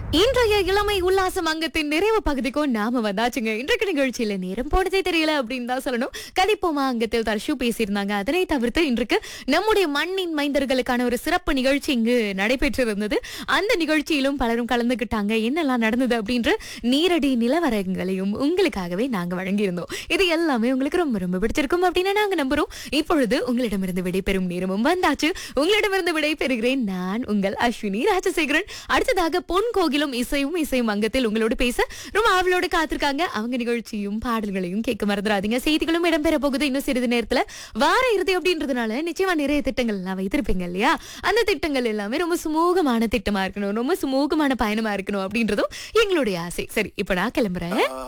இன்றைய இளமை உல்லாசம் அங்கத்தின் நிறைவு பகுதிக்கும் நாம வந்தாச்சுங்க இன்றைக்கு நிகழ்ச்சியில நேரம் போனதே தெரியல அப்படின்னு தான் சொல்லணும் கதைப்போமா அங்கத்தில் தர்ஷு பேசியிருந்தாங்க அதனை தவிர்த்து இன்றைக்கு நம்முடைய மண்ணின் மைந்தர்களுக்கான ஒரு சிறப்பு நிகழ்ச்சி இங்கு நடைபெற்றிருந்தது அந்த நிகழ்ச்சியிலும் பலரும் கலந்துக்கிட்டாங்க என்னெல்லாம் நடந்தது அப்படின்ற நீரடி நிலவரங்களையும் உங்களுக்காகவே நாங்க வழங்கியிருந்தோம் இது எல்லாமே உங்களுக்கு ரொம்ப ரொம்ப பிடிச்சிருக்கும் அப்படின்னு நாங்க நம்புறோம் இப்பொழுது உங்களிடமிருந்து விடைபெறும் நேரமும் வந்தாச்சு உங்களிடமிருந்து விடைபெறுகிறேன் நான் உங்கள் அஸ்வினி ராஜசேகரன் அடுத்ததாக பொன் கோகிலும் இசையும் இசையும் அங்கத்தில் உங்களோடு பேச ரொம்ப ஆவலோடு காத்திருக்காங்க அவங்க நிகழ்ச்சியும் பாடல்களையும் கேட்க மறந்துடாதீங்க செய்திகளும் இடம்பெற போகுது இன்னும் சிறிது நேரத்துல வார இறுதி அப்படின்றதுனால நிச்சயமா நிறைய திட்டங்கள் எல்லாம் வைத்திருப்பீங்க இல்லையா அந்த திட்டங்கள் எல்லாமே ரொம்ப சுமூகமான திட்டமா இருக்கணும் ரொம்ப சுமூகமான பயணமா இருக்கணும் அப்படின்றதும் எங்களுடைய ஆசை சரி இப்ப நான் கிளம்புறேன்